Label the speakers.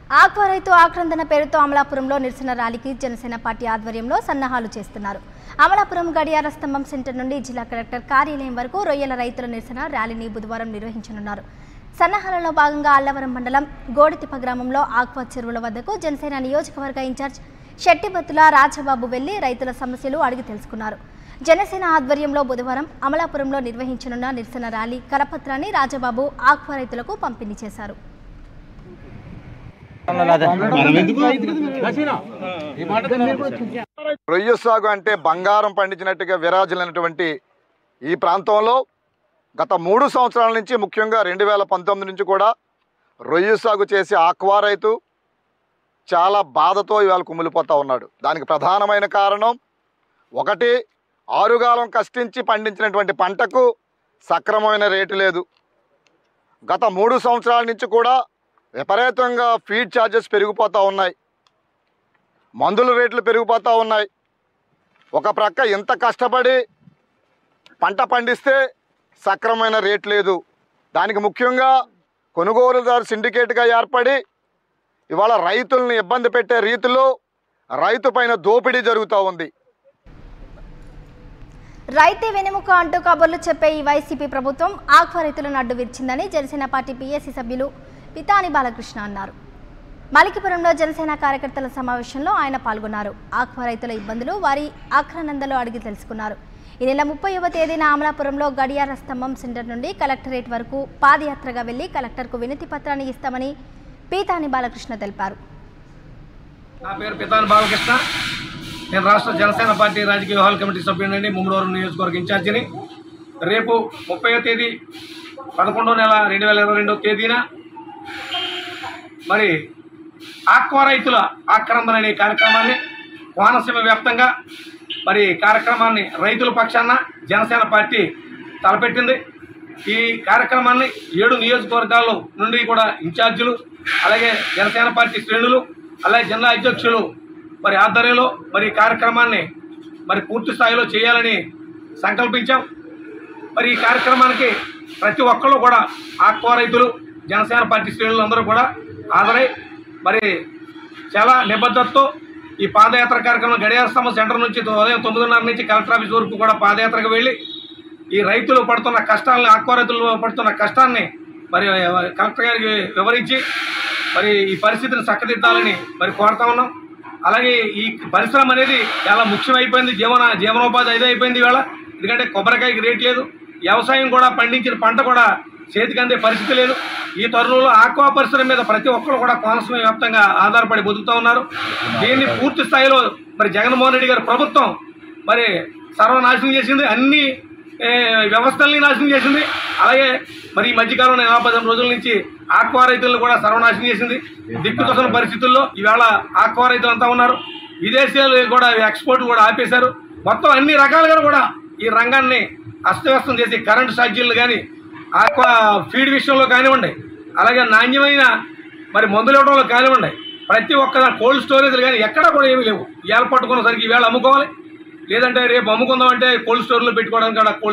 Speaker 1: aqua రైతు ఆక్రందన పేరుతో అమలాపురంలో నిరసన ర్యాలీకి జనసేన పార్టీ ఆధ్వర్యంలో సన్నాహాలు చేస్తున్నారు అమలాపురం గడియార స్తంభం సెంటర్ నుండి జిల్లా కలెక్టర్ కార్యాలయం వరకు రొయ్యల రైతుల నిరసన ర్యాలీని బుధవారం నిర్వహించనున్నారు సన్నాహాలలో భాగంగా అల్లవరం మండలం గోడితిప్ప గ్రామంలో ఆక్వా చెరువుల వద్దకు జనసేన నియోజకవర్గ ఇన్ఛార్జ్ శెట్టిబత్తుల రాజబాబు వెళ్లి రైతుల సమస్యలు అడిగి తెలుసుకున్నారు జనసేన ఆధ్వర్యంలో బుధవారం అమలాపురంలో నిర్వహించనున్న నిరసన ర్యాలీ కరపత్రాన్ని రాజబాబు ఆక్వా రైతులకు పంపిణీ చేశారు
Speaker 2: రొయ్య సాగు అంటే బంగారం పండించినట్టుగా విరాజిల్లినటువంటి ఈ ప్రాంతంలో గత మూడు సంవత్సరాల నుంచి ముఖ్యంగా రెండు వేల పంతొమ్మిది నుంచి కూడా రొయ్య సాగు చేసి ఆక్వా రైతు చాలా బాధతో ఇవాళ కుమిలిపోతూ ఉన్నాడు దానికి ప్రధానమైన కారణం ఒకటి ఆరుగాలం కష్టించి పండించినటువంటి పంటకు సక్రమమైన రేటు లేదు గత మూడు సంవత్సరాల నుంచి కూడా విపరీతంగా ఫీడ్ ఛార్జెస్ పెరిగిపోతూ ఉన్నాయి మందుల రేట్లు పెరిగిపోతూ ఉన్నాయి ఒక ప్రక్క ఇంత కష్టపడి పంట పండిస్తే సక్రమైన రేట్ లేదు దానికి ముఖ్యంగా కొనుగోలుదారు సిండికేట్గా ఏర్పడి ఇవాళ రైతుల్ని ఇబ్బంది పెట్టే రీతిలో రైతు పైన దోపిడీ జరుగుతూ ఉంది
Speaker 1: రైతే వెన్నెముక అంటూ కబుర్లు చెప్పే ఈ వైసీపీ ప్రభుత్వం ఆక్వా రైతులను అడ్డు విరిచిందని జనసేన పార్టీ పీఎస్సీ సభ్యులు పితాని బాలకృష్ణ అన్నారు మలికిపురంలో జనసేన కార్యకర్తల సమావేశంలో ఆయన పాల్గొన్నారు ఆక్వా రైతుల ఇబ్బందులు వారి ఆక్రనందలో అడిగి తెలుసుకున్నారు ఈ నెల ముప్పైవ తేదీన అమలాపురంలో గడియార స్తంభం సెంటర్ నుండి కలెక్టరేట్ వరకు పాదయాత్రగా వెళ్లి కలెక్టర్కు వినతి పత్రాన్ని ఇస్తామని పీతాని బాలకృష్ణ తెలిపారు
Speaker 3: నా పేరు పితాని బాలకృష్ణ నేను రాష్ట్ర జనసేన పార్టీ రాజకీయ వ్యవహారాల కమిటీ సభ్యుడిని ముమ్మడవరం నియోజకవర్గ ఇన్ఛార్జిని రేపు ముప్పైవ తేదీ పదకొండో నెల రెండు వేల ఇరవై రెండవ తేదీన మరి ఆక్వా రైతుల ఆక్రందన అనే కార్యక్రమాన్ని కోనసీమ వ్యాప్తంగా మరి కార్యక్రమాన్ని రైతుల పక్షాన జనసేన పార్టీ తలపెట్టింది ఈ కార్యక్రమాన్ని ఏడు నియోజకవర్గాల్లో నుండి కూడా ఇన్ఛార్జీలు అలాగే జనసేన పార్టీ శ్రేణులు అలాగే జిల్లా అధ్యక్షులు మరి ఆధ్వర్యంలో మరి ఈ కార్యక్రమాన్ని మరి పూర్తి స్థాయిలో చేయాలని సంకల్పించాం మరి ఈ కార్యక్రమానికి ప్రతి ఒక్కళ్ళు కూడా ఆక్వా రైతులు జనసేన పార్టీ శ్రేణులు అందరూ కూడా హాజరై మరి చాలా నిబద్ధతతో ఈ పాదయాత్ర కార్యక్రమం గడియార స్తంభం సెంటర్ నుంచి ఉదయం తొమ్మిదిన్నర నుంచి కలెక్టర్ ఆఫీస్ వరకు కూడా పాదయాత్రకు వెళ్ళి ఈ రైతులు పడుతున్న కష్టాలని ఆక్వా రైతులు పడుతున్న కష్టాన్ని మరి కలెక్టర్ గారికి వివరించి మరి ఈ పరిస్థితిని చక్కదిద్దాలని మరి కోరుతా ఉన్నాం అలాగే ఈ పరిశ్రమ అనేది చాలా ముఖ్యమైపోయింది జీవన జీవనోపాధి అయితే అయిపోయింది ఇవాళ ఎందుకంటే కొబ్బరికాయకి రేట్ లేదు వ్యవసాయం కూడా పండించిన పంట కూడా చేతికి అందే పరిస్థితి లేదు ఈ తరుణంలో ఆక్వా పరిశ్రమ మీద ప్రతి ఒక్కరు కూడా కోనసీమ వ్యాప్తంగా ఆధారపడి బతుకుతూ ఉన్నారు దీన్ని పూర్తి స్థాయిలో మరి జగన్మోహన్ రెడ్డి గారి ప్రభుత్వం మరి సర్వనాశనం చేసింది అన్ని ఏ, వ్యవస్థల్ని నాశనం చేసింది అలాగే మరి ఈ మధ్యకాలంలో నలభై పదిహేను రోజుల నుంచి ఆక్వా రైతులను కూడా సర్వనాశనం చేసింది దిక్కుతోసిన పరిస్థితుల్లో ఈవేళ ఆక్వా రైతులు అంతా ఉన్నారు విదేశాలు కూడా ఎక్స్పోర్ట్ కూడా ఆపేశారు మొత్తం అన్ని రకాలుగా కూడా ఈ రంగాన్ని అస్తవ్యస్తం చేసి కరెంటు ఛార్జీలు కానీ ఆక్వా ఫీడ్ విషయంలో కానివ్వండి అలాగే నాణ్యమైన మరి మందులు ఇవ్వడంలో కానివ్వండి ప్రతి ఒక్క కోల్డ్ స్టోరేజ్లు కానీ ఎక్కడా కూడా ఏమీ లేవు ఇవాళ పట్టుకున్న సరికి ఈవేళ అమ్ముకోవాలి లేదంటే రేపు అమ్ముకుందామంటే కోల్డ్ స్టోర్లో పెట్టుకోవడానికి కూడా కోల్డ్